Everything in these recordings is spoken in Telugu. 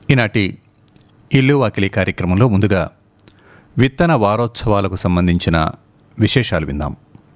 ఈనాటి ఇల్లు వాకిలి కార్యక్రమంలో ముందుగా విత్తన వారోత్సవాలకు సంబంధించిన విశేషాలు విందాం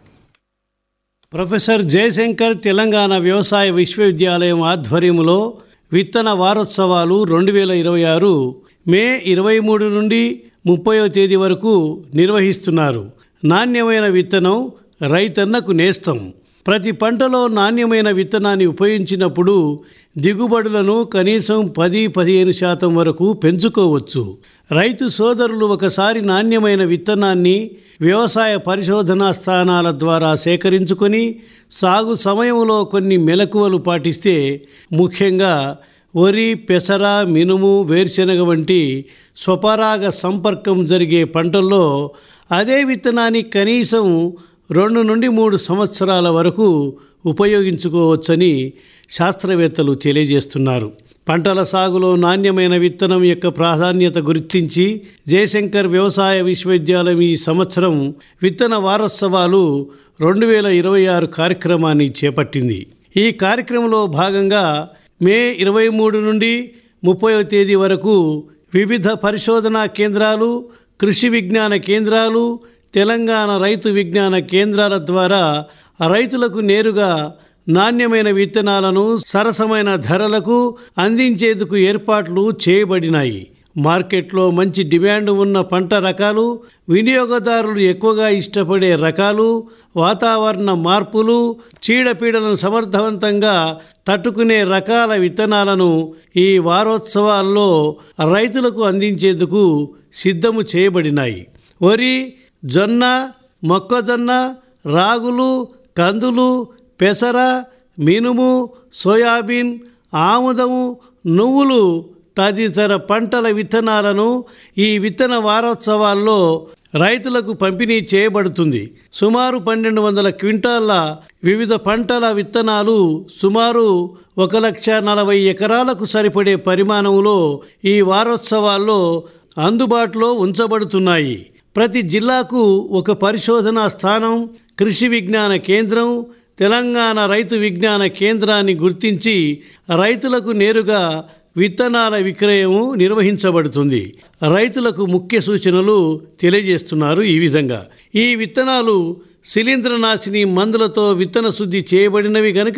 ప్రొఫెసర్ జయశంకర్ తెలంగాణ వ్యవసాయ విశ్వవిద్యాలయం ఆధ్వర్యంలో విత్తన వారోత్సవాలు రెండు వేల ఇరవై ఆరు మే ఇరవై మూడు నుండి ముప్పయో తేదీ వరకు నిర్వహిస్తున్నారు నాణ్యమైన విత్తనం రైతన్నకు నేస్తం ప్రతి పంటలో నాణ్యమైన విత్తనాన్ని ఉపయోగించినప్పుడు దిగుబడులను కనీసం పది పదిహేను శాతం వరకు పెంచుకోవచ్చు రైతు సోదరులు ఒకసారి నాణ్యమైన విత్తనాన్ని వ్యవసాయ పరిశోధనా స్థానాల ద్వారా సేకరించుకొని సాగు సమయంలో కొన్ని మెలకువలు పాటిస్తే ముఖ్యంగా వరి పెసర మినుము వేరుశెనగ వంటి స్వపరాగ సంపర్కం జరిగే పంటల్లో అదే విత్తనాన్ని కనీసం రెండు నుండి మూడు సంవత్సరాల వరకు ఉపయోగించుకోవచ్చని శాస్త్రవేత్తలు తెలియజేస్తున్నారు పంటల సాగులో నాణ్యమైన విత్తనం యొక్క ప్రాధాన్యత గుర్తించి జయశంకర్ వ్యవసాయ విశ్వవిద్యాలయం ఈ సంవత్సరం విత్తన వారోత్సవాలు రెండు వేల ఇరవై ఆరు కార్యక్రమాన్ని చేపట్టింది ఈ కార్యక్రమంలో భాగంగా మే ఇరవై మూడు నుండి ముప్పైవ తేదీ వరకు వివిధ పరిశోధనా కేంద్రాలు కృషి విజ్ఞాన కేంద్రాలు తెలంగాణ రైతు విజ్ఞాన కేంద్రాల ద్వారా రైతులకు నేరుగా నాణ్యమైన విత్తనాలను సరసమైన ధరలకు అందించేందుకు ఏర్పాట్లు చేయబడినాయి మార్కెట్లో మంచి డిమాండ్ ఉన్న పంట రకాలు వినియోగదారులు ఎక్కువగా ఇష్టపడే రకాలు వాతావరణ మార్పులు చీడపీడలను సమర్థవంతంగా తట్టుకునే రకాల విత్తనాలను ఈ వారోత్సవాల్లో రైతులకు అందించేందుకు సిద్ధము చేయబడినాయి వరి జొన్న మొక్కజొన్న రాగులు కందులు పెసర మినుము సోయాబీన్ ఆముదము నువ్వులు తదితర పంటల విత్తనాలను ఈ విత్తన వారోత్సవాల్లో రైతులకు పంపిణీ చేయబడుతుంది సుమారు పన్నెండు వందల క్వింటాళ్ల వివిధ పంటల విత్తనాలు సుమారు ఒక లక్ష నలభై ఎకరాలకు సరిపడే పరిమాణంలో ఈ వారోత్సవాల్లో అందుబాటులో ఉంచబడుతున్నాయి ప్రతి జిల్లాకు ఒక పరిశోధనా స్థానం కృషి విజ్ఞాన కేంద్రం తెలంగాణ రైతు విజ్ఞాన కేంద్రాన్ని గుర్తించి రైతులకు నేరుగా విత్తనాల విక్రయము నిర్వహించబడుతుంది రైతులకు ముఖ్య సూచనలు తెలియజేస్తున్నారు ఈ విధంగా ఈ విత్తనాలు శిలీంద్రనాశిని మందులతో విత్తన శుద్ధి చేయబడినవి గనుక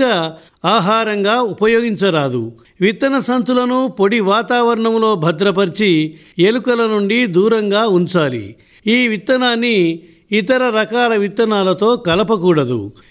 ఆహారంగా ఉపయోగించరాదు విత్తన సంచులను పొడి వాతావరణంలో భద్రపరిచి ఎలుకల నుండి దూరంగా ఉంచాలి ఈ విత్తనాన్ని ఇతర రకాల విత్తనాలతో కలపకూడదు